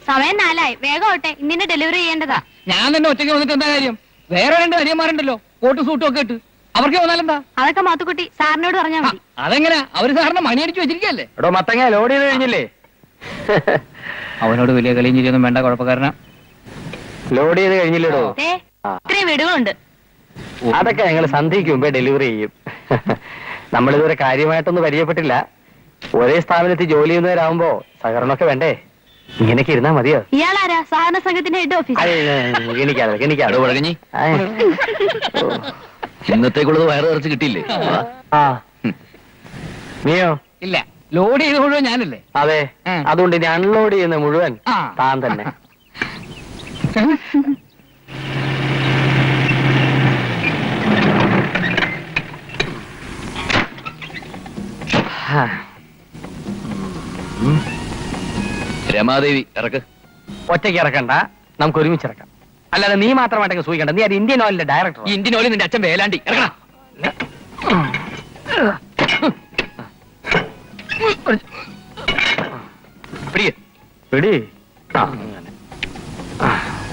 സമയം നാലായി വേഗം ഓട്ടെ ഇന്നിന്റെ ഡെലിവറി ചെയ്യേണ്ടതാ ഞാൻ തന്നെ ഒറ്റയ്ക്ക് വന്നിട്ട് എന്താ കാര്യം വേറെ രണ്ട് അനിയന്മാരുണ്ടല്ലോ കോട്ട് സൂട്ടും ഒക്കെ ഇട്ട് അവർക്ക് വന്നാലെന്താ അതൊക്കെ മാത്തുക്കുട്ടി സാറിനോട് പറഞ്ഞാൽ മതി അതെങ്ങനെ അവര് സാറിന് മണിയടിച്ച് വെച്ചിരിക്കല്ലേ എടോ മത്തങ്ങ ലോഡ് ചെയ്ത് കഴിഞ്ഞില്ലേ അവനോട് വലിയ കളിയും ചിരിയൊന്നും വേണ്ട കുഴപ്പക്കാരനാ ലോഡ് ചെയ്ത് കഴിഞ്ഞില്ലേടോ ദേ ഇത്രയും വീടുകളുണ്ട് അതൊക്കെ ഞങ്ങൾ സന്ധ്യയ്ക്ക് മുമ്പേ ഡെലിവറി ചെയ്യും നമ്മളിതുവരെ കാര്യമായിട്ടൊന്നും പരിചയപ്പെട്ടില്ല ഒരേ സ്ഥാപനത്തിൽ ജോലി ചെയ്യുന്നവരാകുമ്പോ സഹകരണമൊക്കെ വേണ്ടേ ഇങ്ങനെയൊക്കെ ഇരുന്നാ മതിയോ ഇയാളാരാ സഹകരണ സംഘത്തിന്റെ ഹെഡ് ഓഫീസ് എനിക്കാതെ എനിക്കാതെ വഴങ്ങി ഇന്നത്തേക്കുള്ളത് വയറ് നിറച്ച് കിട്ടിയില്ലേ ആ നീയോ ഇല്ല ലോഡ് ചെയ്ത് മുഴുവൻ ഞാനല്ലേ അതെ ഉം. അതുകൊണ്ട് ഇനി അൺലോഡ് ചെയ്യുന്ന മുഴുവൻ ആ. താൻ തന്നെ രമാദേവി ഇറക്ക് ഒറ്റയ്ക്ക് ഇറക്കണ്ട നമുക്ക് ഒരുമിച്ച് ഇറക്കാം അല്ലാതെ നീ മാത്രമായിട്ടൊക്കെ സൂഹിക്കണ്ട നീ അത് ഇന്ത്യൻ ഓയിലിന്റെ ഡയറക്ടർ ഈ ഇന്ത്യൻ ഓയിൽ നിന്റെ അച്ഛൻ വേലാണ്ടി ഇറങ്ങണം പിടിക്ക് പിടി ആ, അങ്ങനെ. ആ.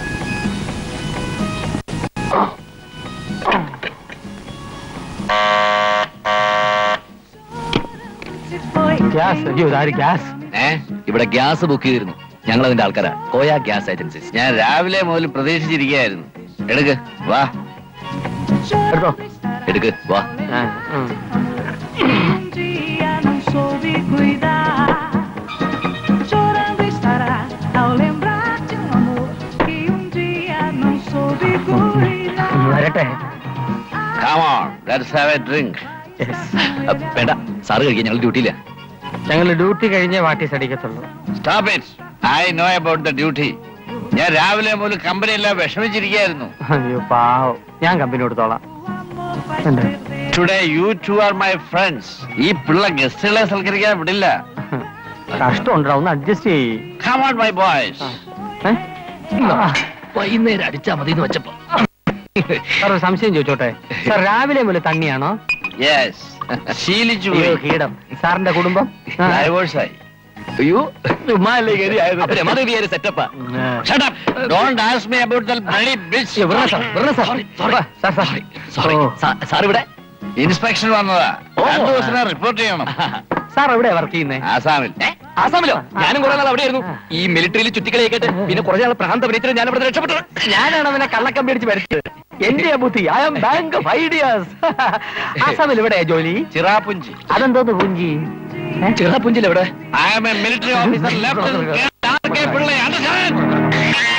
ഗ്യാസ് അയ്യോ ഇതാര് ഗ്യാസ് ഏ ഇവിടെ ഗ്യാസ് ബുക്ക് ചെയ്തിരുന്നു ഞങ്ങൾ അതിന്റെ ആൾക്കാരാ കോയ ഗ്യാസ് ഏജൻസീസ് ഞാൻ രാവിലെ മുതൽ പ്രതീക്ഷിച്ചിരിക്കുകയായിരുന്നു എടുക്ക് വാ എടുത്തോ എടുക്ക് വാ ആ, ഉം. Um dia não soube cuidar. Chorando estará ao lembrar de um amor que um dia não soube cuidar. വരട്ടെ Come on, let's have a drink. Yes. അ, വേണ്ട സാറ് കഴിക്കാൻ ഞങ്ങൾ ഡ്യൂട്ടിയില്ല ഞങ്ങൾ ഡ്യൂട്ടി കഴിഞ്ഞേ വാട്ടീസ് അടിക്കത്തുള്ളൂ stop it I know about the duty ഞാൻ രാവിലെ മുതൽ കമ്പനിയെല്ലാം വിഷമിച്ചിരിക്കുകയായിരുന്നു അയ്യോ പാവം ഞാൻ കമ്പനി കൊടുത്തോളാം ഉണ്ട്. Today you two are my friends ഈ പിള്ള ഗസ്റ്റുകളെ സൽക്കരിക്കാൻ വിടില്ല കഷ്ടമുണ്ടോ ഒന്ന് അഡ്ജസ്റ്റ് ചെയ്യ് Come on, my boys. ഏ? ആ, വൈകുന്നേരം അടിച്ചാ മതി എന്ന് വെച്ചപ്പോ സാർ ഒരു സംശയം ചോദിച്ചോട്ടെ സാർ രാവിലെ മുതൽ തണ്ണിയാണോ Yes. ശീലിച്ചു അയ്യോ കീടം സാറിന്റെ കുടുംബം ആ. ഡൈവോഴ്സായി അയ്യോ അപ്പൊ രമാദേവിയായ സെറ്റപ്പാ Shut up. Don't ask me about the bloody bitch. അയ്യോ, വെറുതെ സാർ, വെറുതെ സാർ. Sir, sir. Sorry. ഓ. സാ- സാർ ഇവിടെ ഇൻസ്പെക്ഷൻ വന്നതാ ഓ. രണ്ടു ദിവസം റിപ്പോർട്ട് ചെയ്യണം സാർ എവിടെയാ വർക്ക് ചെയ്യുന്നേ ആസാമിൽ ആസാമിലോ ഞാനും കുറെ നാൾ അവിടെയായിരുന്നു ഈ മിലിറ്ററിയിൽ ചുറ്റിക്കളിയൊക്കെ പിന്നെ കുറെ നാൾ പ്രാന്ത അഭിനയിച്ചിട്ട് ഞാൻ ഇവിടെ രക്ഷപ്പെട്ടു ഞാനാണ് അവനെ കള്ളക്കമ്പി അടിച്ച് വരച്ചത് എന്റെ ബുദ്ധി I am bank of ideas ആസാമിൽ എവിടെയാ ജോലി ചിറാപുഞ്ചി അതെന്തോന്ന് പുഞ്ചി ഏ? ചെറുപ്പുഞ്ചിൽ എവിടെ I am a military officer left Pillai understand